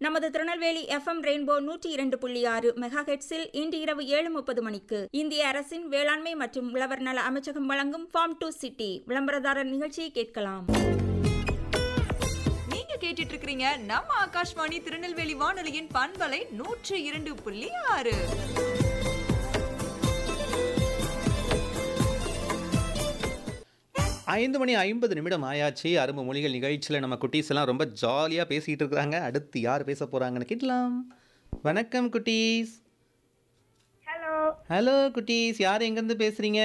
நமது Tirunelveli FM rainbow நூற்றி இரண்டு புள்ளி ஆறு மெகா ஹெட்ஸில் இன்று இரவு ஏழு முப்பது மணிக்கு இந்திய அரசின் வேளாண்மை மற்றும் உழவர் நல அமைச்சகம் வழங்கும் ஃபார்ம் டு சிட்டி விளம்பரதாரர் நிகழ்ச்சியை கேட்கலாம் நீங்க கேட்டுட்டு இருக்கிறீங்க நம்ம ஆகாஷ்வாணி திருநெல்வேலி வானொலியின் பண்பலை நூற்று இரண்டு புள்ளி ஆறு ஐந்து மணி ஐம்பது நிமிடம் ஆயாச்சு அரும்பு மொழிகள் நிகழ்ச்சியில் நம்ம குட்டீஸ் எல்லாம் ரொம்ப ஜாலியாக பேசிக்கிட்டு இருக்கிறாங்க அடுத்து யார் பேச போகிறாங்கன்னு கேட்கலாம் வணக்கம் குட்டீஸ் ஹலோ ஹலோ குட்டீஸ் யார் எங்கேருந்து பேசுகிறீங்க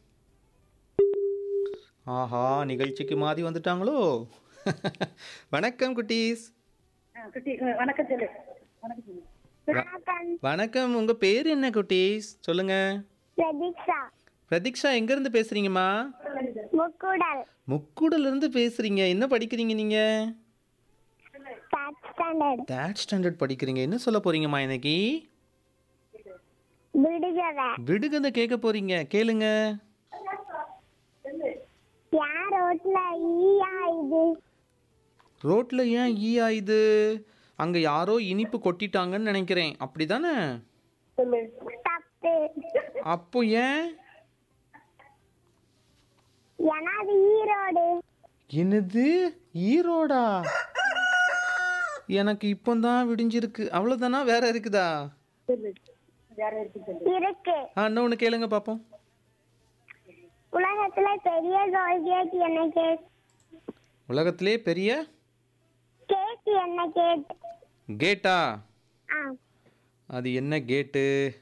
ஆஹா நிகழ்ச்சிக்கு மாறி வந்துட்டாங்களோ வணக்கம் குட்டீஸ் குட்டி வணக்கம் சொல்லு வணக்கம் சொல்லு வணக்கம் உங்கள் பேர் என்ன குட்டீஸ் சொல்லுங்கள் பிரதீக்ஷா பிரதீக்ஷா எங்கேருந்து பேசுகிறீங்கம்மா முக்குடல் முக்கூடலேருந்து பேசுகிறீங்க என்ன படிக்கிறீங்க நீங்கள் தேர்ட் ஸ்டாண்டர்ட் தேர்ட் ஸ்டாண்டர்ட் படிக்கிறீங்க என்ன சொல்ல போறீங்கம்மா இன்னைக்கு விடுகதை விடுகதை கேட்க போறீங்க கேளுங்க யார் ரோட்ல ஈயா இது ரோட்ல ஏன் ஈ ஆயுது அங்க யாரோ இனிப்பு கொட்டிட்டாங்கன்னு நினைக்கிறேன் அப்படிதானே தப்பு அப்போ ஏன் ஏன்னா அது ஈரோடு என்னது ஈரோடா எனக்கு இப்போதான் விடிஞ்சிருக்கு அவ்வளோதானா வேற இருக்குதா இருக்கு ஆ இன்னொன்று கேளுங்க பார்ப்போம் உலகத்துல பெரிய கோல்கேட் என்ன கேட் உலகத்திலே பெரிய கேட் என்ன கேட் கேட்டா ஆ அது என்ன கேட்டு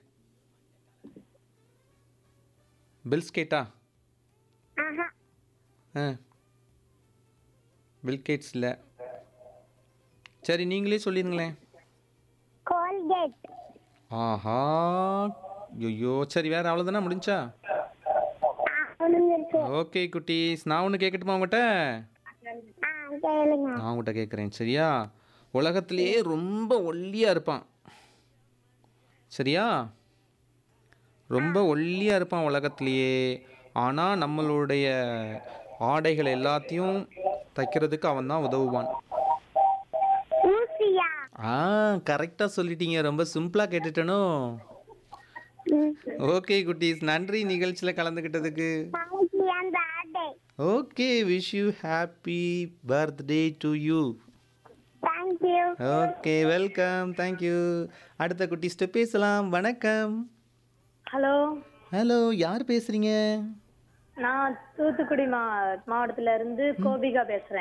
பில்ஸ் கேட்டா ஆஹா ஆ பில்கேட்ஸ் இல்லை சரி நீங்களே சொல்லிடுங்களேன் கோல்கேட் ஆஹா ஐயோ சரி வேற அவ்வளோதானே முடிஞ்சா முடிஞ்சிருக்கு ஓகே குட்டீஸ் நான் ஒன்று கேட்கட்டுமா உங்கள்கிட்ட ஆ கேளுங்க நான் உங்கள்கிட்ட கேட்குறேன் சரியா உலகத்திலேயே ரொம்ப ஒல்லியாக இருப்பான் சரியா ரொம்ப ஒல்லியாக இருப்பான் உலகத்திலேயே ஆனால் நம்மளுடைய ஆடைகள் எல்லாத்தையும் தைக்கிறதுக்கு அவன் தான் உதவுவான் ஊசியா ஆ கரெக்டாக சொல்லிட்டீங்க ரொம்ப சிம்பிளாக கேட்டுட்டனோ ஓகே குட்டீஸ் நன்றி நிகழ்ச்சியில் கலந்துக்கிட்டதுக்கு நாளைக்கு அந்த ஆட்டை okay wish you happy birthday to you thank you okay welcome thank you அடுத்த குட்டீஸ்ட்டு பேசலாம் வணக்கம் ஹலோ ஹலோ யார் பேசுகிறீங்க நான் தூத்துக்குடி மா மாவட்டத்துல இருந்து கோபிகா பேசுறேன்